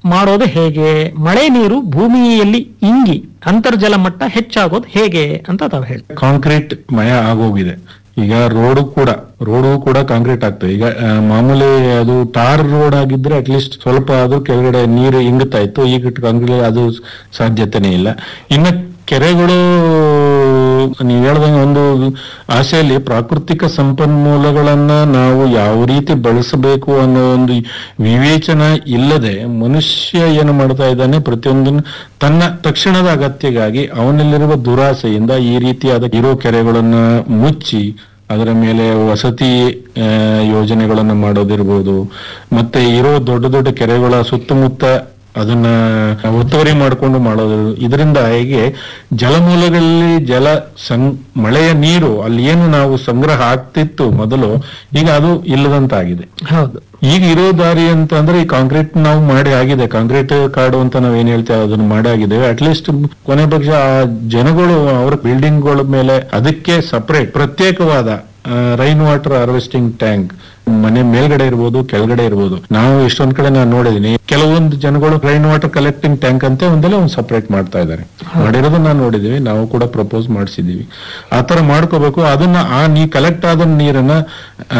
ಮಾಡೋದು ಹೇಗೆ ಮಳೆ ನೀರು ಭೂಮಿಯಲ್ಲಿ ಇಂಗಿ ಅಂತರ್ಜಲ ಮಟ್ಟ ಹೆಚ್ಚಾಗೋದು ಹೇಗೆ ಅಂತ ತಾವು ಹೇಳಿ ಕಾಂಕ್ರೀಟ್ ಮಯ ಆಗೋಗಿದೆ ಈಗ ರೋಡು ಕೂಡ ರೋಡು ಕೂಡ ಕಾಂಕ್ರೀಟ್ ಆಗ್ತದೆ ಈಗ ಆ, ಮಾಮೂಲಿ ಅದು ಟಾರ್ ರೋಡ್ ಆಗಿದ್ರೆ ಅಟ್ಲೀಸ್ಟ್ ಸ್ವಲ್ಪ ಅದು ಕೆಳಗಡೆ ನೀರು ಇಂಗುತ್ತಾ ಇತ್ತು ಈಗ ಕಾಂಕ್ರೀಟ್ ಅದು ಸಾಧ್ಯತೆನೇ ಇಲ್ಲ ಇನ್ನು ಕೆರೆಗಳು ನೀವು ಹೇಳ್ದಂಗೆ ಒಂದು ಆಸೆಯಲ್ಲಿ ಪ್ರಾಕೃತಿಕ ಸಂಪನ್ಮೂಲಗಳನ್ನ ನಾವು ಯಾವ ರೀತಿ ಬಳಸಬೇಕು ಅನ್ನೋ ಒಂದು ವಿವೇಚನ ಇಲ್ಲದೆ ಮನುಷ್ಯ ಏನು ಮಾಡ್ತಾ ಇದ್ದಾನೆ ಪ್ರತಿಯೊಂದನ್ನು ತನ್ನ ತಕ್ಷಣದ ಅಗತ್ಯಗಾಗಿ ಅವನಲ್ಲಿರುವ ದುರಾಸೆಯಿಂದ ಈ ರೀತಿಯಾದ ಇರೋ ಕೆರೆಗಳನ್ನ ಮುಚ್ಚಿ ಅದರ ಮೇಲೆ ವಸತಿ ಆ, ಯೋಜನೆಗಳನ್ನ ಮಾಡೋದಿರ್ಬೋದು ಮತ್ತೆ ಇರೋ ದೊಡ್ಡ ದೊಡ್ಡ ಕೆರೆಗಳ ಸುತ್ತಮುತ್ತ ಅದನ್ನ ಒತ್ತುವರಿ ಮಾಡಿಕೊಂಡು ಮಾಡೋದು ಇದರಿಂದ ಹೇಗೆ ಜಲಮೂಲಗಳಲ್ಲಿ ಜಲ ಸಂ ಮಳೆಯ ನೀರು ಅಲ್ಲಿ ಏನು ನಾವು ಸಂಗ್ರಹ ಆಗ್ತಿತ್ತು ಮೊದಲು ಈಗ ಅದು ಇಲ್ಲದಂತಾಗಿದೆ ಹೌದು ಈಗ ಇರೋ ದಾರಿ ಅಂತ ಅಂದ್ರೆ ಈ ಕಾಂಕ್ರೀಟ್ ನಾವು ಮಾಡಿ ಆಗಿದೆ ಕಾಂಕ್ರೀಟ್ ಕಾಡು ಅಂತ ನಾವ್ ಏನ್ ಹೇಳ್ತೇವೆ ಅದನ್ನ ಮಾಡಿ ಆಗಿದ್ದೇವೆ ಅಟ್ಲೀಸ್ಟ್ ಕೊನೆ ಪಕ್ಷ ಆ ಜನಗಳು ಅವ್ರ ಬಿಲ್ಡಿಂಗ್ಗಳ ಮೇಲೆ ಅದಕ್ಕೆ ಸಪರೇಟ್ ಪ್ರತ್ಯೇಕವಾದ ರೈನ್ ವಾಟರ್ ಹಾರ್ವೆಸ್ಟಿಂಗ್ ಟ್ಯಾಂಕ್ ಮನೆ ಮೇಲ್ಗಡೆ ಇರ್ಬೋದು ಕೆಳಗಡೆ ಇರ್ಬೋದು ನಾವು ಎಷ್ಟೊಂದ್ ಕಡೆ ನಾನು ನೋಡಿದೀನಿ ಕೆಲವೊಂದು ಜನಗಳು ರೈನ್ ವಾಟರ್ ಕಲೆಕ್ಟಿಂಗ್ ಟ್ಯಾಂಕ್ ಅಂತ ಒಂದೆಲ್ಲ ಒಂದು ಸಪರೇಟ್ ಮಾಡ್ತಾ ಇದ್ದಾರೆ ಮಾಡಿರೋದನ್ನ ನಾನು ನೋಡಿದೀವಿ ನಾವು ಕೂಡ ಪ್ರಪೋಸ್ ಮಾಡಿಸಿದೀವಿ ಆ ತರ ಮಾಡ್ಕೋಬೇಕು ಅದನ್ನ ಆ ನೀ ಕಲೆಕ್ಟ್ ಆದ ನೀರನ್ನ ಆ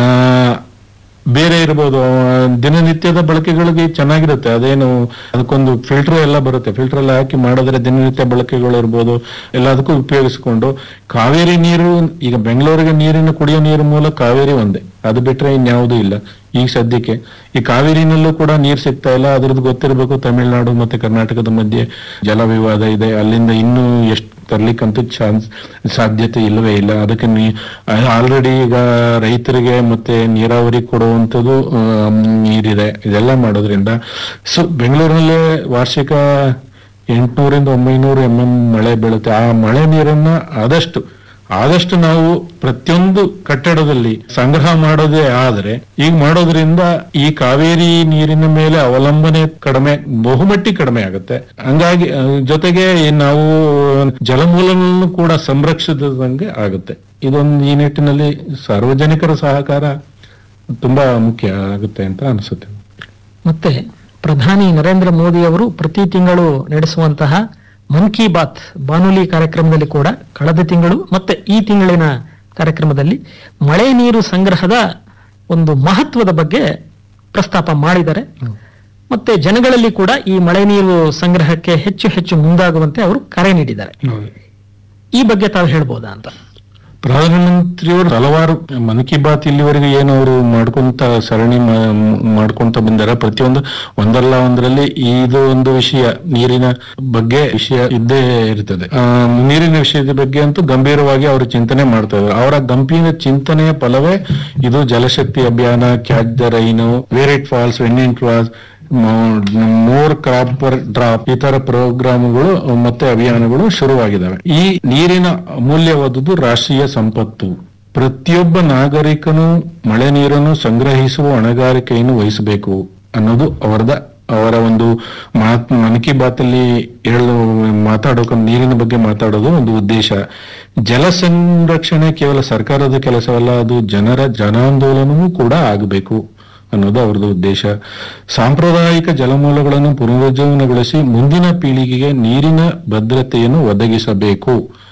ಬೇರೆ ಇರ್ಬೋದು ಆ, ದಿನನಿತ್ಯದ ಬಳಕೆಗಳಿಗೆ ಚೆನ್ನಾಗಿರುತ್ತೆ ಅದೇನು ಅದಕ್ಕೊಂದು ಫಿಲ್ಟರ್ ಎಲ್ಲ ಬರುತ್ತೆ ಫಿಲ್ಟರ್ ಎಲ್ಲ ಹಾಕಿ ಮಾಡಿದ್ರೆ ದಿನನಿತ್ಯ ಬಳಕೆಗಳು ಇರ್ಬೋದು ಎಲ್ಲದಕ್ಕೂ ಉಪಯೋಗಿಸ್ಕೊಂಡು ಕಾವೇರಿ ನೀರು ಈಗ ಬೆಂಗಳೂರಿಗೆ ನೀರಿನ ಕುಡಿಯೋ ನೀರು ಮೂಲ ಕಾವೇರಿ ಒಂದೇ ಅದು ಬಿಟ್ರೆ ಇನ್ಯಾವುದೂ ಇಲ್ಲ ಈಗ ಸದ್ಯಕ್ಕೆ ಈ ಕಾವೇರಿನಲ್ಲೂ ಕೂಡ ನೀರ್ ಸಿಗ್ತಾ ಇಲ್ಲ ಅದ್ರದ್ದು ಗೊತ್ತಿರಬೇಕು ತಮಿಳುನಾಡು ಮತ್ತೆ ಕರ್ನಾಟಕದ ಮಧ್ಯೆ ಜಲ ವಿವಾದ ಇದೆ ಅಲ್ಲಿಂದ ಇನ್ನೂ ಎಷ್ಟು ತರ್ಲಿಕ್ಕಂತೂ ಚಾನ್ಸ್ ಸಾಧ್ಯತೆ ಇಲ್ಲವೇ ಇಲ್ಲ ಅದಕ್ಕೆ ಆಲ್ರೆಡಿ ಈಗ ರೈತರಿಗೆ ಮತ್ತೆ ನೀರಾವರಿ ಕೊಡುವಂಥದ್ದು ಆಮ್, ನೀರಿದೆ ಇದೆಲ್ಲ ಮಾಡೋದ್ರಿಂದ ಸೊ ಬೆಂಗಳೂರಿನಲ್ಲೇ ವಾರ್ಷಿಕ ಎಂಟ್ನೂರಿಂದ ಒಂಬೈನೂರು ಎಂ ಎಂ ಮಳೆ ಬೀಳುತ್ತೆ ಆ ಮಳೆ ನೀರನ್ನ ಆದಷ್ಟು ಆದಷ್ಟು ನಾವು ಪ್ರತಿಯೊಂದು ಕಟ್ಟಡದಲ್ಲಿ ಸಂಗ್ರಹ ಮಾಡೋದೇ ಆದ್ರೆ ಈಗ ಮಾಡೋದ್ರಿಂದ ಈ ಕಾವೇರಿ ನೀರಿನ ಮೇಲೆ ಅವಲಂಬನೆ ಕಡಿಮೆ ಬಹುಮಟ್ಟಿ ಕಡಿಮೆ ಆಗುತ್ತೆ ಹಂಗಾಗಿ ಆ, ಜೊತೆಗೆ ಈ ನಾವು ಜಲಮೂಲಗಳನ್ನು ಕೂಡ ಸಂರಕ್ಷಿಸಿದಂಗೆ ಆಗುತ್ತೆ ಇದೊಂದು ಈ ನಿಟ್ಟಿನಲ್ಲಿ ಸಾರ್ವಜನಿಕರ ಸಹಕಾರ ತುಂಬಾ ಮುಖ್ಯ ಆಗುತ್ತೆ ಅಂತ ಅನಿಸುತ್ತೆ ಮತ್ತೆ ಪ್ರಧಾನಿ ನರೇಂದ್ರ ಮೋದಿ ಅವರು ಪ್ರತಿ ತಿಂಗಳು ನಡೆಸುವಂತಹ ಮನ್ ಕಿ ಬಾತ್ ಬಾನುಲಿ ಕಾರ್ಯಕ್ರಮದಲ್ಲಿ ಕೂಡ ಕಳೆದ ತಿಂಗಳು ಮತ್ತೆ ಈ ತಿಂಗಳಿನ ಕಾರ್ಯಕ್ರಮದಲ್ಲಿ ಮಳೆ ನೀರು ಸಂಗ್ರಹದ ಒಂದು ಮಹತ್ವದ ಬಗ್ಗೆ ಪ್ರಸ್ತಾಪ ಮಾಡಿದ್ದಾರೆ ಮತ್ತೆ ಜನಗಳಲ್ಲಿ ಕೂಡ ಈ ಮಳೆ ನೀರು ಸಂಗ್ರಹಕ್ಕೆ ಹೆಚ್ಚು ಹೆಚ್ಚು ಮುಂದಾಗುವಂತೆ ಅವರು ಕರೆ ನೀಡಿದ್ದಾರೆ ಈ ಬಗ್ಗೆ ತಾವು ಹೇಳ್ಬೋದಾ ಅಂತ ಪ್ರಧಾನಮಂತ್ರಿಯವರು ಹಲವಾರು ಮನ್ ಕಿ ಬಾತ್ ಇಲ್ಲಿವರೆಗೆ ಏನು ಅವರು ಮಾಡ್ಕೊಂತ ಸರಣಿ ಮಾ- ಮಾಡ್ಕೊಂತ ಬಂದಾರ ಪ್ರತಿಯೊಂದು ಒಂದಲ್ಲ ಒಂದರಲ್ಲಿ ಇದು ಒಂದು ವಿಷಯ ನೀರಿನ ಬಗ್ಗೆ ವಿಷಯ ಇದ್ದೇ ಇರ್ತದೆ ಆ, ನೀರಿನ ವಿಷಯದ ಬಗ್ಗೆ ಅಂತೂ ಗಂಭೀರವಾಗಿ ಅವರು ಚಿಂತನೆ ಮಾಡ್ತಾ ಇದ್ದಾರೆ ಅವರ ಗಂಭೀರ ಚಿಂತನೆಯ ಫಲವೇ ಇದು Jal Shakti Abhiyan catch the rain where it falls when it falls more crop per drop ಈ ತರ ಪ್ರೋಗ್ರಾಮ್ಗಳು ಮತ್ತೆ ಅಭಿಯಾನಗಳು ಶುರುವಾಗಿದ್ದಾವೆ ಈ ನೀರಿನ ಅಮೂಲ್ಯವಾದುದು ರಾಷ್ಟ್ರೀಯ ಸಂಪತ್ತು ಪ್ರತಿಯೊಬ್ಬ ನಾಗರಿಕನು ಮಳೆ ನೀರನ್ನು ಸಂಗ್ರಹಿಸುವ ಹೊಣೆಗಾರಿಕೆಯನ್ನು ವಹಿಸಬೇಕು ಅನ್ನೋದು ಅವರದ ಅವರ ಒಂದು ಮಾತ್ ಮನ್ ಕಿ ಬಾತ್ ಅಲ್ಲಿ ಹೇಳು ಮಾತಾಡೋಕೆ ನೀರಿನ ಬಗ್ಗೆ ಮಾತಾಡೋದು ಒಂದು ಉದ್ದೇಶ ಜಲ ಸಂರಕ್ಷಣೆ ಕೇವಲ ಸರ್ಕಾರದ ಕೆಲಸವಲ್ಲ ಅದು ಜನರ ಜನಾಂದೋಲನವೂ ಕೂಡ ಆಗಬೇಕು ಅನ್ನೋದು ಅವರದ್ದು ಉದ್ದೇಶ ಸಾಂಪ್ರದಾಯಿಕ ಜಲಮೂಲಗಳನ್ನು ಪುನರುಜ್ಜೀವನಗೊಳಿಸಿ ಮುಂದಿನ ಪೀಳಿಗೆಗೆ ನೀರಿನ ಭದ್ರತೆಯನ್ನು ಒದಗಿಸಬೇಕು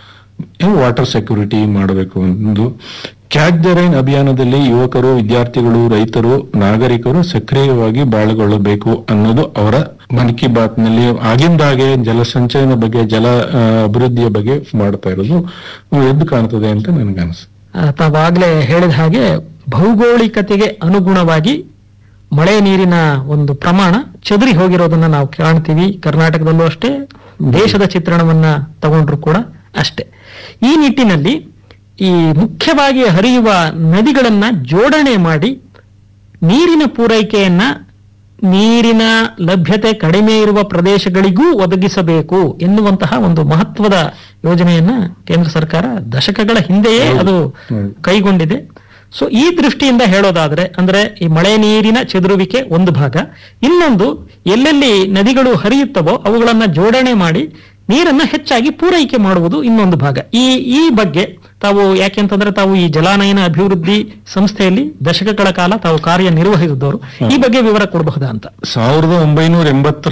ವಾಟರ್ ಸೆಕ್ಯೂರಿಟಿ ಮಾಡಬೇಕು ಒಂದು ಕ್ಯಾಚ್ ದ ರೈನ್ ಅಭಿಯಾನದಲ್ಲಿ ಯುವಕರು ವಿದ್ಯಾರ್ಥಿಗಳು ರೈತರು ನಾಗರಿಕರು ಸಕ್ರಿಯವಾಗಿ ಬಾಳ್ಗೊಳ್ಳಬೇಕು ಅನ್ನೋದು ಅವರ ಮನ್ ಕಿ ಬಾತ್ ನಲ್ಲಿ ಆಗಿಂದಾಗೆ ಜಲ ಸಂಚಯನ ಬಗ್ಗೆ ಜಲ ಆ, ಅಭಿವೃದ್ಧಿಯ ಬಗ್ಗೆ ಮಾಡ್ತಾ ಇರೋದು ಎದ್ದು ಕಾಣ್ತದೆ ಅಂತ ನನ್ಗನ್ಸುತ್ತೆ ಆ, ತಾವಾಗ್ಲೇ ಹೇಳಿದ ಹಾಗೆ ಭೌಗೋಳಿಕತೆಗೆ ಅನುಗುಣವಾಗಿ ಮಳೆ ನೀರಿನ ಒಂದು ಪ್ರಮಾಣ ಚದುರಿ ಹೋಗಿರೋದನ್ನ ನಾವು ಕಾಣ್ತೀವಿ ಕರ್ನಾಟಕದಲ್ಲೂ ಅಷ್ಟೇ ದೇಶದ ಚಿತ್ರಣವನ್ನ ತಗೊಂಡ್ರು ಕೂಡ ಅಷ್ಟೇ ಈ ನಿಟ್ಟಿನಲ್ಲಿ ಈ ಮುಖ್ಯವಾಗಿ ಹರಿಯುವ ನದಿಗಳನ್ನ ಜೋಡಣೆ ಮಾಡಿ ನೀರಿನ ಪೂರೈಕೆಯನ್ನ ನೀರಿನ ಲಭ್ಯತೆ ಕಡಿಮೆ ಇರುವ ಪ್ರದೇಶಗಳಿಗೂ ಒದಗಿಸಬೇಕು ಎನ್ನುವಂತಹ ಒಂದು ಮಹತ್ವದ ಯೋಜನೆಯನ್ನ ಕೇಂದ್ರ ಸರ್ಕಾರ ದಶಕಗಳ ಹಿಂದೆಯೇ ಅದು ಹೌದು. ಕೈಗೊಂಡಿದೆ ಸೊ ಈ ದೃಷ್ಟಿಯಿಂದ ಹೇಳೋದಾದ್ರೆ ಅಂದ್ರೆ ಈ ಮಳೆ ನೀರಿನ ಚೆದುರುವಿಕೆ ಒಂದು ಭಾಗ ಇನ್ನೊಂದು ಎಲ್ಲೆಲ್ಲಿ ನದಿಗಳು ಹರಿಯುತ್ತವೋ ಅವುಗಳನ್ನ ಜೋಡಣೆ ಮಾಡಿ ನೀರನ್ನ ಹೆಚ್ಚಾಗಿ ಪೂರೈಕೆ ಮಾಡುವುದು ಇನ್ನೊಂದು ಭಾಗ ಈ ಈ ಬಗ್ಗೆ ತಾವು ಯಾಕೆಂತಂದ್ರೆ ತಾವು ಈ ಜಲಾನಯನ ಅಭಿವೃದ್ಧಿ ಸಂಸ್ಥೆಯಲ್ಲಿ ದಶಕಗಳ ಕಾಲ ತಾವು ಕಾರ್ಯನಿರ್ವಹಿಸಿದವರು ಈ ಬಗ್ಗೆ ವಿವರ ಕೊಡಬಹುದಾ ಅಂತ ಸಾವಿರದ ಒಂಬೈನೂರ ಎಂಬತ್ತರ